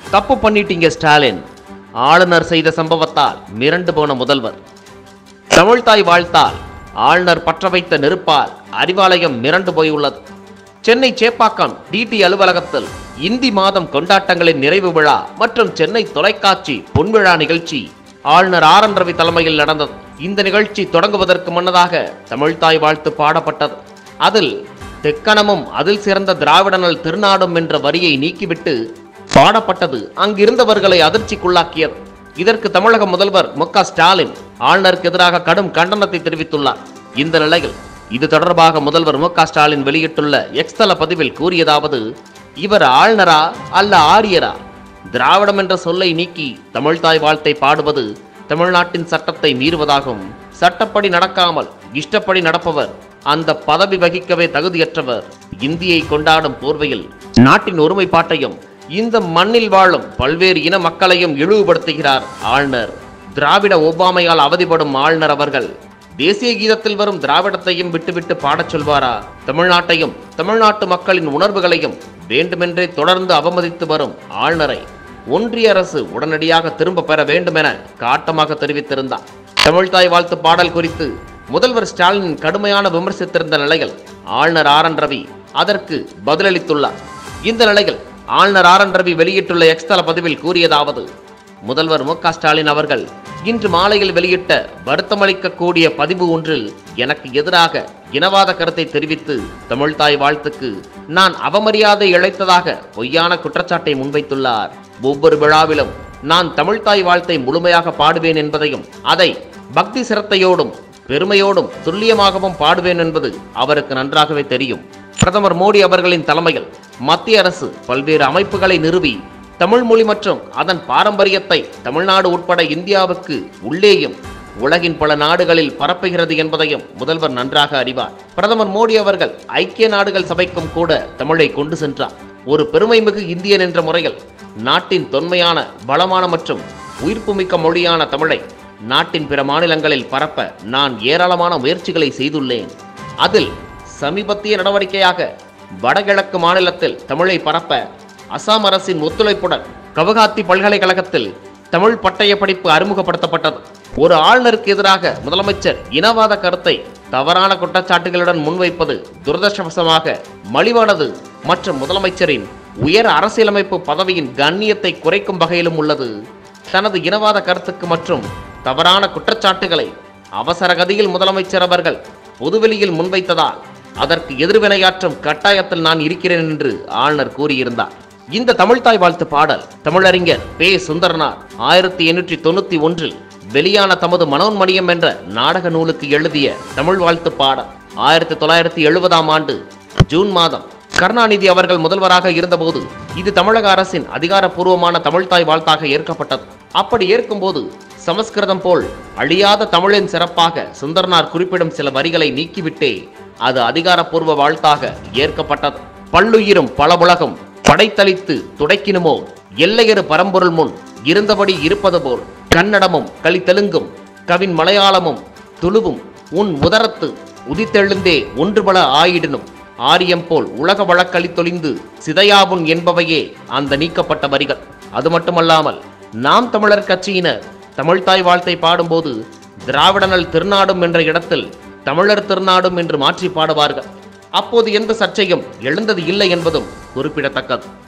தப்பு பண்ணிட்டீங்க ஸ்டாலின் ஆளுநர் செய்த சம்பவத்தால் மிரண்டு போன முதல்வர் தமிழ்தாய் வாழ்த்தால் ஆளுநர் பற்ற வைத்த நெருப்பால் அறிவாலயம் மிரண்டு போயுள்ளது சென்னை சேப்பாக்கம் டிடி அலுவலகத்தில் இந்தி மாதம் கொண்டாட்டங்களின் நிறைவு விழா மற்றும் சென்னை தொலைக்காட்சி பொன்விழா நிகழ்ச்சி ஆளுநர் ஆர் என் ரவி தலைமையில் நடந்தது இந்த நிகழ்ச்சி தொடங்குவதற்கு முன்னதாக தமிழ்தாய் வாழ்த்து பாடப்பட்டது அதில் தெக்கணமும் அதில் சிறந்த திராவிடனல் திருநாடும் என்ற வரியை நீக்கிவிட்டு பாடப்பட்டது அங்கிருந்தவர்களை அதிர்ச்சிக்குள்ளாக்கியது இதற்கு தமிழக முதல்வர் மு க ஸ்டாலின் ஆளுநருக்கு எதிராக கடும் கண்டனத்தை தெரிவித்துள்ளார் இந்த நிலையில் இது தொடர்பாக முதல்வர் மு க ஸ்டாலின் வெளியிட்டுள்ள எக்ஸ் தள பதிவில் கூறியதாவது இவர் ஆளுநரா அல்ல ஆரியரா திராவிடம் என்ற சொல்லை நீக்கி தமிழ்தாய் வாழ்த்தை பாடுவது தமிழ்நாட்டின் சட்டத்தை மீறுவதாகும் சட்டப்படி நடக்காமல் இஷ்டப்படி நடப்பவர் அந்த பதவி வகிக்கவே தகுதியற்றவர் இந்தியை கொண்டாடும் போர்வையில் நாட்டின் ஒருமைப்பாட்டையும் இந்த மண்ணில் வாழும் பல்வேறு இன மக்களையும் இழிவுபடுத்துகிறார் ஆளுநர் திராவிட ஒவ்வாமையால் அவதிப்படும் ஆளுநர் அவர்கள் தேசிய கீதத்தில் வரும் திராவிடத்தையும் விட்டுவிட்டு பாடச் சொல்வாரா தமிழ்நாட்டையும் தமிழ்நாட்டு மக்களின் உணர்வுகளையும் வேண்டுமென்றே தொடர்ந்து அவமதித்து வரும் ஆளுநரை ஒன்றிய அரசு உடனடியாக திரும்ப பெற வேண்டும் என காட்டமாக தெரிவித்திருந்தார் தமிழ்தாய் வாழ்த்து பாடல் குறித்து முதல்வர் ஸ்டாலின் கடுமையான விமர்சித்திருந்த நிலையில் ஆளுநர் ஆர் என் ரவி அதற்கு பதிலளித்துள்ளார் இந்த நிலையில் ஆளுநர் ஆர் என் ரவி வெளியிட்டுள்ள எக்ஸ் தள பதிவில் கூறியதாவது முதல்வர் மு க ஸ்டாலின் அவர்கள் இன்று மாலையில் வெளியிட்ட வருத்தமளிக்கக்கூடிய பதிவு ஒன்றில் எனக்கு எதிராக இனவாத கருத்தை தெரிவித்து தமிழ்தாய் வாழ்த்துக்கு நான் அவமரியாதை இழைத்ததாக பொய்யான குற்றச்சாட்டை முன்வைத்துள்ளார் ஒவ்வொரு விழாவிலும் நான் தமிழ்தாய் வாழ்த்தை முழுமையாக பாடுவேன் என்பதையும் அதை பக்தி சிரத்தையோடும் பெருமையோடும் துல்லியமாகவும் பாடுவேன் என்பது அவருக்கு நன்றாகவே தெரியும் பிரதமர் மோடி அவர்களின் தலைமையில் மத்திய அரசு பல்வேறு அமைப்புகளை நிறுவி தமிழ் மொழி மற்றும் அதன் பாரம்பரியத்தை தமிழ்நாடு உட்பட இந்தியாவுக்கு உள்ளேயும் உலகின் பல நாடுகளில் பரப்புகிறது என்பதையும் முதல்வர் நன்றாக அறிவார் பிரதமர் மோடி அவர்கள் ஐக்கிய நாடுகள் சபைக்கும் கூட தமிழை கொண்டு சென்றார் ஒரு பெருமைமிகு இந்தியன் என்ற முறையில் நாட்டின் தொன்மையான பலமான மற்றும் உயிர்ப்புமிக்க மொழியான தமிழை நாட்டின் பிற மாநிலங்களில் பரப்ப நான் ஏராளமான முயற்சிகளை செய்துள்ளேன் அதில் சமீபத்திய நடவடிக்கையாக வடகிழக்கு மாநிலத்தில் தமிழை பரப்ப அசாம் அரசின் ஒத்துழைப்புடன் கவகாத்தி பல்கலைக்கழகத்தில் தமிழ் பட்டய படிப்பு அறிமுகப்படுத்தப்பட்டது ஒரு ஆளுநருக்கு எதிராக முதலமைச்சர் இனவாத கருத்தை தவறான குற்றச்சாட்டுகளுடன் முன்வைப்பது துரதிருஷ்டவசமாக மலிவானது மற்றும் முதலமைச்சரின் உயர் அரசியலமைப்பு பதவியின் கண்ணியத்தை குறைக்கும் வகையிலும் உள்ளது தனது இனவாத கருத்துக்கு மற்றும் தவறான குற்றச்சாட்டுகளை அவசர கதியில் முதலமைச்சர் அவர்கள் பொதுவெளியில் முன்வைத்ததால் அதற்கு எதிர்வினையாற்றும் கட்டாயத்தில் நான் இருக்கிறேன் என்று ஆளுநர் கூறியிருந்தார் இந்த தமிழ்தாய் வாழ்த்து பாடல் தமிழறிஞர் பே சுந்தரனார் ஆயிரத்தி எண்ணூற்றி தொண்ணூத்தி ஒன்றில் வெளியான தமது மனோன்மணியம் என்ற நாடக நூலுக்கு எழுதிய தமிழ் வாழ்த்து பாடல் ஆயிரத்தி தொள்ளாயிரத்தி எழுபதாம் ஆண்டு ஜூன் மாதம் கருணாநிதி அவர்கள் முதல்வராக இருந்தபோது இது தமிழக அரசின் அதிகாரப்பூர்வமான தமிழ்தாய் வாழ்த்தாக ஏற்கப்பட்டது அப்படி ஏற்கும்போது சமஸ்கிருதம் போல் அழியாத தமிழின் சிறப்பாக சுந்தரனார் குறிப்பிடும் சில வரிகளை நீக்கிவிட்டே அது அதிகாரப்பூர்வ வாழ்த்தாக ஏற்கப்பட்டது பல்லுயிரும் பலபுலகம் படைத்தளித்து துடைக்கினுமோ எல்லையறு பரம்பொருள் முன் இருந்தபடி இருப்பது போல் கன்னடமும் கலித்தெலுங்கும் கவின் மலையாளமும் துளுவும் உன் உதரத்து உதித்தெழுந்தே ஒன்றுபல ஆயிடினும் ஆரியம் போல் உலக வழக்களித்தொழிந்து சிதையாவுன் என்பவையே அந்த நீக்கப்பட்ட வரிகள் அது மட்டுமல்லாமல் நாம் தமிழர் கட்சியினர் தமிழ்தாய் வாழ்த்தை பாடும்போது திராவிடனல் திருநாடும் என்ற இடத்தில் தமிழர் திருநாடும் என்று மாற்றி பாடுவார்கள் அப்போது எந்த சர்ச்சையும் எழுந்தது இல்லை என்பதும் குறிப்பிடத்தக்கது